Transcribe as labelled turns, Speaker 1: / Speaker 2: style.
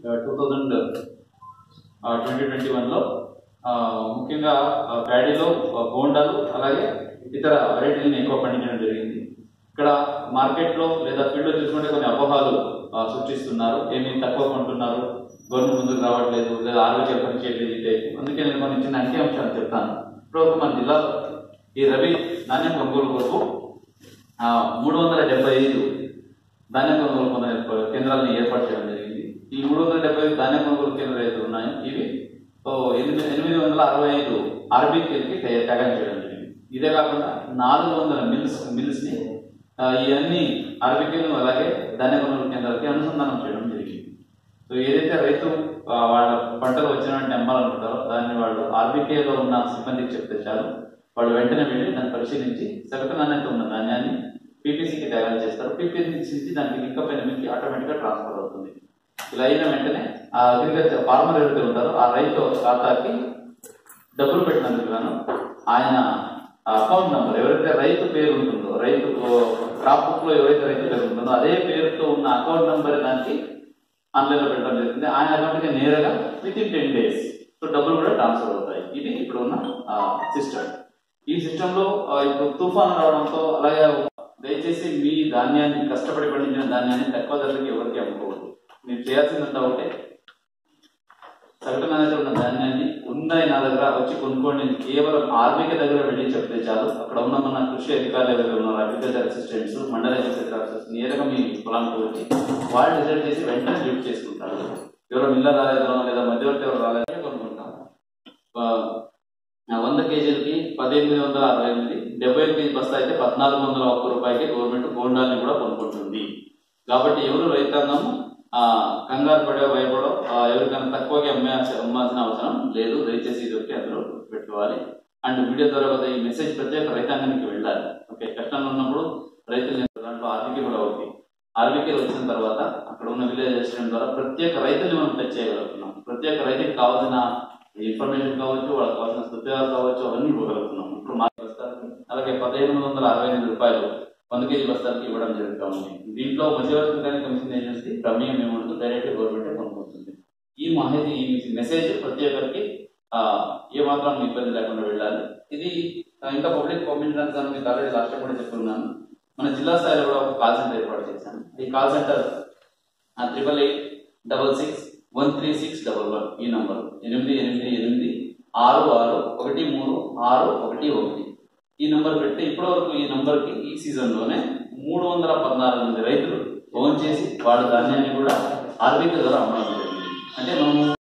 Speaker 1: two thousand twenty twenty వన్లో ముఖ్యంగా ఆ, ప్యాడీలో ఆ, బోండాలు అలాగే ఇతర వెరైటీలను ఎక్కువ పండించడం జరిగింది ఇక్కడ మార్కెట్లో లేదా ఫీల్డ్లో చూసుకుంటే కొన్ని అపోహాలు ఆ, సృష్టిస్తున్నారు ఏమి తక్కువ కొంటున్నారు గవర్నమెంట్ ముందుకు రావట్లేదు లేదా ఆరోగ్య పనిచేయట్లేదు ఈ టైపు అందుకే నేను కొన్ని చిన్న అంకె అంశాలు చెప్తాను ఇప్పుడు ఒక మన జిల్లాలో ఈ రబీ ధాన్యం కొనుగోలు కొరకు ఆ, మూడు వందల డెబ్బై ఐదు ధాన్యం కొనుగోలు కొన- కేంద్రాలను ఏర్పాటు చేయడం జరిగింది ఈ మూడు వందల డెబ్బై ఐదు ధాన్యం కొనుగోలు కేంద్రాలు అయితే ఉన్నాయో ఇవి ఓ ఎనిమిది ఎనిమిది వందల అరవై ఐదు ఆర్బీకేలకి త్యాగం చేయడం జరిగింది ఇదే కాకుండా నాలుగు వందల మిల్స్ మిల్స్ ని ఆ, ఈ అన్ని ఆర్బీకేలు అలాగే ధాన్య కొనుగోలు కేంద్రాలకి అనుసంధానం చేయడం జరిగింది సో ఏదైతే రైతు ఆ, వాళ్ళ పంటలు వచ్చిన వెంటనే అమ్మాలనుకుంటారో దాన్ని వాళ్ళు ఆర్బీకేలో ఉన్న సిబ్బందికి చెప్తే చాలు వాళ్ళు వెంటనే వెళ్ళి దాన్ని పరిశీలించి సగటు నాణ్యత ఉన్న ధాన్యాన్ని పీపీసీకి తయారు చేస్తారు పీపీసీ నుంచి దానికి లింకప్ అయిన మీకు ఆటోమేటిక్గా ట్రాన్స్ఫర్ అవుతుంది ఇలా అయిన వెంటనే ఆ అగ్రికల్చర్ ఫార్మర్ ఎవరైతే ఉంటారో ఆ రైతు ఖాతాకి డబ్బులు పెట్టినందుకు గాను ఆయన అకౌంట్ నంబర్ ఎవరైతే రైతు పేరు ఉంటుందో రైతు క్రాప్ బుక్ లో ఎవరైతే రైతు పేరు ఉంటుందో అదే పేరుతో ఉన్న అకౌంట్ నంబర్ దానికి ఆన్లైన్ లో పెట్టడం జరుగుతుంది ఆయన అకౌంట్ కి నేరుగా within ten days so డబ్బులు కూడా ట్రాన్స్ఫర్ అవుతాయి ఇది ఇప్పుడు ఉన్న సిస్టమ్ ఈ సిస్టమ్ లో ఆ, ఇప్పుడు తుఫాన్ రావడంతో అలాగే దయచేసి మీ ధాన్యాన్ని కష్టపడి పండించిన ధాన్యాన్ని తక్కువ ధరలకి ఎవరికి అమ్ముకోవద్దు మీరు చేయాల్సిందంతా ఒకటే సగటు నాణ్యత ఉన్న ధాన్యాన్ని ఉన్నాయి నా దగ్గర వచ్చి కొనుక్కోండి అని కేవలం ఆర్బిక దగ్గర వెళ్ళి చెప్తే చాలు అక్కడ ఉన్న మన కృషి అధికారులు ఎవరైతే ఉన్నారు అగ్రికల్చర్ అసిస్టెంట్స్ మండల అగ్రికల్చర్ ఆఫీసర్స్ నేరుగా మీ పొలానికి వచ్చి వాళ్ళు రిజల్ట్ చేసి వెంటనే లిఫ్ట్ చేసుకుంటారు ఎవరో మిల్ల రాలేదో లేదా మధ్యవర్తి ఎవరు రాలేదో కొనుక్కుంటాం ఆ, వంద కేజీలకి పద్దెనిమిది వందల అరవై ఎనిమిది డెబ్బై కేజీ బస్తా అయితే పద్నాలుగు వందల ఒక్క రూపాయకి గవర్నమెంట్ బోండాల్ని కూడా కొనుక్కుంటుంది కాబట్టి ఎవరు రైతాంగం ఆ, కంగారు పడే భయపడో ఆ, ఎవరికైనా తక్కువగా అమ్మే అమ్మాల్సిన అవసరం లేదు దయచేసి ఇది ఒకటి అందరూ పెట్టుకోవాలి అండ్ వీడియో ద్వారా కూడా ఈ మెసేజ్ ప్రత్యేక రైతాంగానికి వెళ్ళాలి ఓకే కష్టంలో ఉన్నప్పుడు రైతులు దాంట్లో ఆర్బీకే కూడా అవుతాయి ఆర్బీకే వచ్చిన తర్వాత అక్కడ ఉన్న విలేజ్ అసిస్టెంట్ ద్వారా ప్రత్యేక రైతుల్ని మనం టచ్ చేయగలుగుతున్నాం ప్రత్యేక రైతుకి కావాల్సిన ఇన్ఫర్మేషన్ కావచ్చు వాళ్ళకి కావాల్సిన సత్యాలు కావచ్చు అవన్నీ ఇవ్వగలుగుతున్నాం ఇప్పుడు మా బస్తాలకి అలాగే పదిహేను వందల అరవై ఎనిమిది రూపాయలు వంద కేజీ బస్తాలకి ఇవ్వడం జరుగుతూ ఉంది దీంట్లో మధ్యవర్తి కానీ కమిషన్ ఏజెన్సీ ప్రమేయం ఏముండదు డైరెక్ట్ గవర్నమెంట్ కొనుక్కుంటుంది ఈ మాహితి ఈ మెసేజ్ ప్రతి ఒక్కరికి ఆ, ఏ మాత్రం ఇబ్బంది లేకుండా వెళ్ళాలి ఇది ఆ, ఇంకా పబ్లిక్ పంపించడానికి గాను మీకు ఆల్రెడీ లాస్ట్ టైం కూడా చెప్పుకున్నాను మన జిల్లా స్థాయిలో కూడా ఒక కాల్ సెంటర్ ఏర్పాటు చేశాను ఈ call center triple eight double six one three six double one ఈ నంబర్ ఎనిమిది ఎనిమిది ఎనిమిది ఆరు ఆరు ఒకటి మూడు ఆరు ఒకటి ఒకటి ఈ నంబర్ పెడితే ఇప్పటివరకు ఈ నంబర్కి ఈ సీజన్లోనే మూడు వందల పద్నాలుగు మంది రైతులు ఫోన్ చేసి వాళ్ళ ధాన్యాన్ని కూడా ఆర్బీకే ద్వారా అమ్మడం జరిగింది